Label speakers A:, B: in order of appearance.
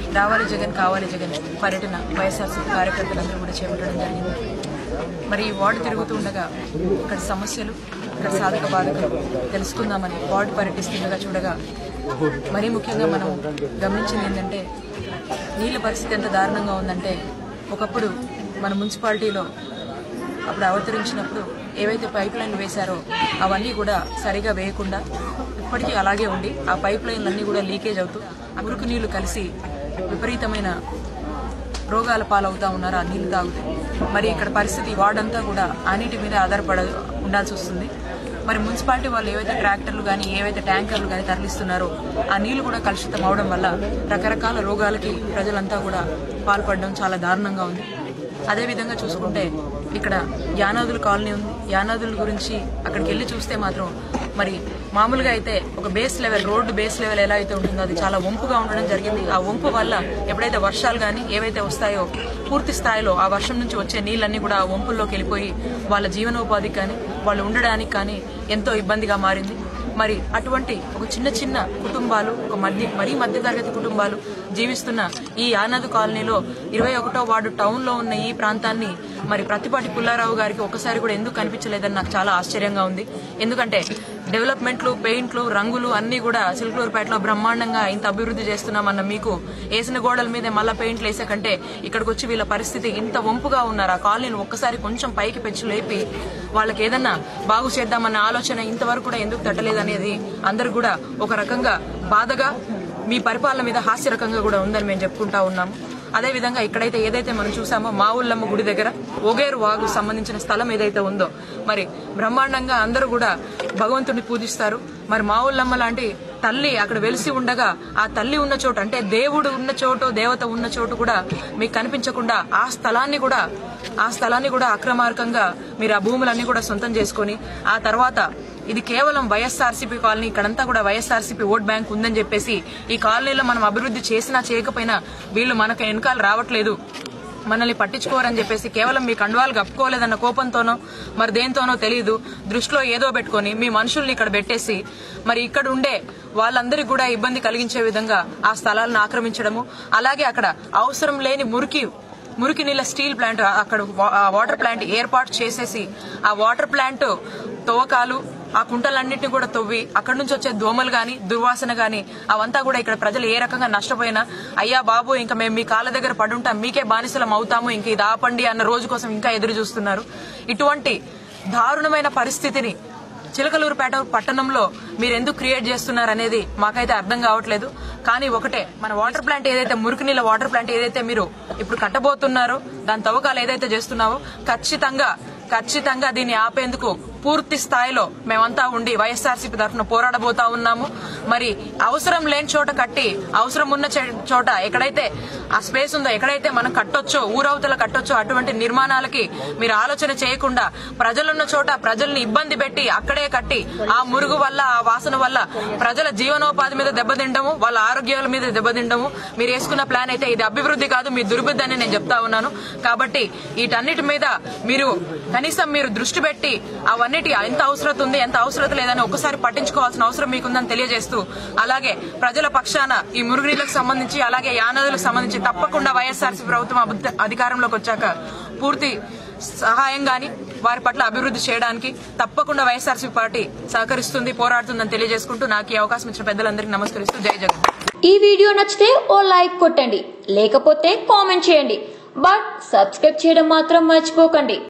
A: రావాలి జగన్ కావాలి జగన్ పర్యటన వైఎస్ఆర్సీపీ కార్యకర్తలందరూ కూడా చేపట్టడం జరిగింది మరి ఈ వార్డు తిరుగుతూ ఉండగా ఇక్కడ సమస్యలు ఇక్కడ సాధక బాధకులు తెలుసుకుందామని వార్డు పర్యటిస్తుండగా చూడగా మరీ ముఖ్యంగా మనం గమనించింది ఏంటంటే నీళ్ళ పరిస్థితి ఎంత దారుణంగా ఉందంటే ఒకప్పుడు మన మున్సిపాలిటీలో అప్పుడు అవతరించినప్పుడు ఏవైతే పైప్ లైన్లు వేశారో అవన్నీ కూడా సరిగా వేయకుండా ఇప్పటికీ అలాగే ఉండి ఆ పైప్ లైన్లన్నీ కూడా లీకేజ్ అవుతూ ఆ మురికి నీళ్లు కలిసి విపరీతమైన రోగాల పాలవుతా ఉన్నారు ఆ నీళ్లు తాగుతూ మరి ఇక్కడ పరిస్థితి వార్డంతా కూడా ఆ నీటి మీద ఆధారపడ ఉండాల్సి వస్తుంది మరి మున్సిపాలిటీ వాళ్ళు ఏవైతే ట్రాక్టర్లు కానీ ఏవైతే ట్యాంకర్లు కానీ తరలిస్తున్నారో ఆ నీళ్లు కూడా కలుషితం అవడం వల్ల రకరకాల రోగాలకి ప్రజలంతా కూడా పాల్పడడం చాలా దారుణంగా ఉంది అదేవిధంగా చూసుకుంటే ఇక్కడ యానాదుల కాలనీ ఉంది యానాదుల గురించి అక్కడికి వెళ్ళి చూస్తే మాత్రం మరి మామూలుగా అయితే ఒక base level road base level ఎలా అయితే ఉంటుందో అది చాలా వంపుగా ఉండడం జరిగింది ఆ వంపు వల్ల ఎప్పుడైతే వర్షాలు కానీ ఏవైతే వస్తాయో పూర్తి స్థాయిలో ఆ వర్షం నుంచి వచ్చే నీళ్ళన్నీ కూడా ఆ వంపుల్లోకి వెళ్ళిపోయి వాళ్ళ జీవనోపాధికి కానీ వాళ్ళు ఉండడానికి కానీ ఎంతో ఇబ్బందిగా మారింది మరి అటువంటి ఒక చిన్న చిన్న కుటుంబాలు ఒక మధ్య మరీ మధ్యతరగతి కుటుంబాలు జీవిస్తున్న ఈ ఆనదు కాలనీలో ఇరవై ఒకటో వార్డు టౌన్ లో ఉన్న ఈ ప్రాంతాన్ని మరి ప్రతిపాటి పుల్లారావు గారికి ఒకసారి కూడా ఎందుకు కనిపించలేదని నాకు చాలా ఆశ్చర్యంగా ఉంది ఎందుకంటే డెవలప్మెంట్లు పెయింట్లు రంగులు అన్ని కూడా సిల్క్లూరుపేటలో బ్రహ్మాండంగా ఇంత అభివృద్ధి చేస్తున్నామన్న మీకు వేసిన గోడల మీద మళ్ళా పెయింట్లు వేసే కంటే ఇక్కడికి వచ్చి వీళ్ళ పరిస్థితి ఇంత వంపుగా ఉన్నారు ఆ కాలనీని ఒక్కసారి కొంచెం పైకి పెంచి లేపి వాళ్ళకి ఏదన్నా బాగు చేద్దామన్న ఆలోచన ఇంతవరకు కూడా ఎందుకు తట్టలేదనేది అందరు కూడా ఒక రకంగా బాధగా మీ పరిపాలన మీద హాస్యరకంగా కూడా ఉందని మేము చెప్పుకుంటా ఉన్నాము అదే విధంగా ఇక్కడైతే ఏదైతే మనం చూసామో మా ఊళ్ళమ్మ గుడి దగ్గర ఒగేరు వాగు సంబంధించిన స్థలం ఏదైతే ఉందో మరి బ్రహ్మాండంగా అందరూ కూడా భగవంతుడిని పూజిస్తారు మరి మా ఊళ్ళమ్మ లాంటి తల్లి అక్కడ వెలిసి ఉండగా ఆ తల్లి ఉన్న చోటు అంటే దేవుడు ఉన్న చోటు దేవత ఉన్న చోటు కూడా మీకు కనిపించకుండా ఆ స్థలాన్ని కూడా ఆ స్థలాన్ని కూడా అక్రమార్కంగా మీరు ఆ భూములన్నీ కూడా సొంతం చేసుకొని ఆ తర్వాత ఇది కేవలం వైఎస్ఆర్సీపీ కాలనీ ఇక్కడంతా కూడా వైఎస్ఆర్సీపీ ఓట్ బ్యాంక్ ఉందని చెప్పేసి ఈ కాలనీలో మనం అభివృద్ధి చేసినా చేయకపోయినా వీళ్ళు మనకు వెనకాల రావట్లేదు మనల్ని పట్టించుకోరని చెప్పేసి కేవలం మీ కండువాలు కప్పుకోలేదన్న కోపంతోనో మరి దేంతోనో తెలియదు దృష్టిలో ఏదో పెట్టుకొని మీ మనుషుల్ని ఇక్కడ పెట్టేసి మరి ఇక్కడ ఉండే వాళ్ళందరికీ కూడా ఇబ్బంది కలిగించే విధంగా ఆ స్థలాలను ఆక్రమించడము అలాగే అక్కడ అవసరం లేని మురికి మురికి నీళ్ళ స్టీల్ ప్లాంట్ అక్కడ వా- ఆ వాటర్ ప్లాంట్ ఏర్పాటు చేసేసి ఆ వాటర్ ప్లాంట్ తవ్వకాలు ఆ కుంటలన్నింటినీ కూడా తవ్వి అక్కడి నుంచి వచ్చే దోమలు గాని దుర్వాసన గాని అవంతా కూడా ఇక్కడ ప్రజలు ఏ రకంగా నష్టపోయినా అయ్యా బాబు ఇంకా మేము మీ కాళ్ళ దగ్గర పడుంటాం మీకే బానిసలం అవుతాము ఇంక ఇది ఆపండి అన్న రోజు కోసం ఇంకా ఎదురు చూస్తున్నారు ఇటువంటి దారుణమైన పరిస్థితిని చిలకలూరుపేట పట్టణంలో మీరు ఎందుకు క్రియేట్ చేస్తున్నారు అనేది మాకైతే అర్థం కావట్లేదు కానీ ఒకటే మన వాటర్ ప్లాంట్ ఏదైతే మురికి నీళ్ళ వాటర్ ప్లాంట్ ఏదైతే మీరు ఇప్పుడు కట్టబోతున్నారో దాని తవ్వకాలు ఏదైతే చేస్తున్నావో ఖచ్చితంగా ఖచ్చితంగా దీన్ని ఆపేందుకు పూర్తి స్థాయిలో మేమంతా ఉండి వైఎస్ఆర్సీపీ తరఫున పోరాడబోతా ఉన్నాము మరి అవసరం లేని చోట కట్టి అవసరం ఉన్న చే- చోట ఎక్కడైతే ఆ స్పేస్ ఉందో ఎక్కడైతే మనం కట్టొచ్చో ఊరవతల కట్టొచ్చో అటువంటి నిర్మాణాలకి మీరు ఆలోచన చేయకుండా ప్రజలున్న చోట ప్రజల్ని ఇబ్బంది పెట్టి అక్కడే కట్టి ఆ మురుగు వల్ల ఆ వాసన వల్ల ప్రజల జీవనోపాధి మీద దెబ్బతిండము వాళ్ళ ఆరోగ్యాల మీద దెబ్బతిండము మీరు వేసుకున్న ప్లాన్ అయితే ఇది అభివృద్ధి కాదు మీ దుర్బుద్ధి అని నేను చెప్తా ఉన్నాను కాబట్టి వీటన్నిటి మీద మీరు కనీసం మీరు దృష్టి పెట్టి అవన్నిటి ఎంత అవసరం ఉంది ఎంత అవసరం లేదని ఒకసారి పట్టించుకోవాల్సిన అవసరం మీకుందని తెలియజేస్తూ అలాగే ప్రజల పక్షాన ఈ మురుగునీళ్ళకు సంబంధించి అలాగే యానదులకు సంబంధించి తప్పకుండా వైఎస్ఆర్సీ ప్రభుత్వం అబుద్ధ- అధికారంలోకి వచ్చాక పూర్తి సహాయం గాని వారి పట్ల అభివృద్ధి చేయడానికి తప్పకుండా వైఎస్ఆర్సీ పార్టీ సహకరిస్తుంది పోరాడుతుందని తెలియజేసుకుంటూ నాకు ఈ అవకాశం ఇచ్చిన పెద్దలందరికీ నమస్కరిస్తూ జై జగన్
B: ఈ వీడియో నచ్చితే ఓ లైక్ కొట్టండి లేకపోతే కామెంట్ చేయండి బట్ సబ్స్క్రైబ్ చేయడం మాత్రం మర్చిపోకండి